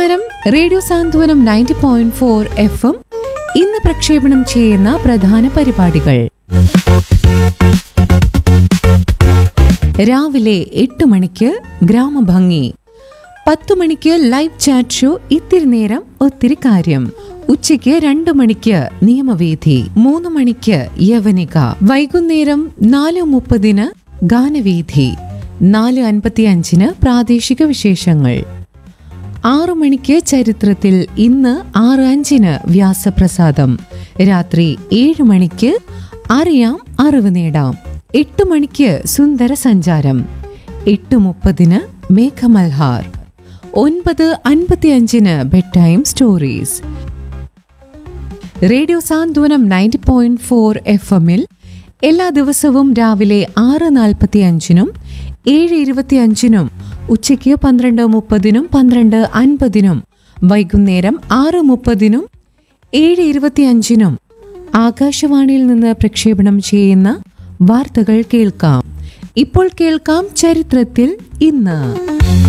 നമസ്കാരം radio Santhwanam ninety point four F M ഇന്ന് പ്രക്ഷേപണം ചെയ്യുന്ന പ്രധാന പരിപാടികൾ രാവിലെ എട്ട് മണിക്ക് ഗ്രാമഭംഗി പത്തു മണിക്ക് ലൈവ് ചാറ്റ് ഷോ ഇത്തിരി നേരം ഒത്തിരി കാര്യം ഉച്ചയ്ക്ക് രണ്ടു മണിക്ക് നിയമവേദി മൂന്ന് മണിക്ക് യവനിക വൈകുന്നേരം നാല് മുപ്പതിന് ഗാനവേദി നാല് അൻപത്തിയഞ്ചിന് പ്രാദേശിക വിശേഷങ്ങൾ ആറു മണിക്ക് ചരിത്രത്തിൽ ഇന്ന് ആറ് അഞ്ചിന് വ്യാസപ്രസാദം രാത്രി ഏഴ് മണിക്ക് അറിയാം അറിവ് നേടാം എട്ട് മണിക്ക് സുന്ദര സഞ്ചാരം എട്ട് മുപ്പതിന് മേഘമൽഹാർ ഒൻപത് അൻപത്തിയഞ്ചിന് bed time stories radio Santhwanam ninety point four F എമ്മിൽ എല്ലാ ദിവസവും രാവിലെ ആറ് നാൽപ്പത്തി അഞ്ചിനും ഏഴ് ഇരുപത്തി അഞ്ചിനും ഉച്ചയ്ക്ക് പന്ത്രണ്ട് മുപ്പതിനും പന്ത്രണ്ട് അൻപതിനും വൈകുന്നേരം ആറ് മുപ്പതിനും ഏഴ് ഇരുപത്തി അഞ്ചിനും ആകാശവാണിയിൽ നിന്ന് പ്രക്ഷേപണം ചെയ്യുന്ന വാർത്തകൾ കേൾക്കാം ഇപ്പോൾ കേൾക്കാം ചരിത്രത്തിൽ ഇന്ന്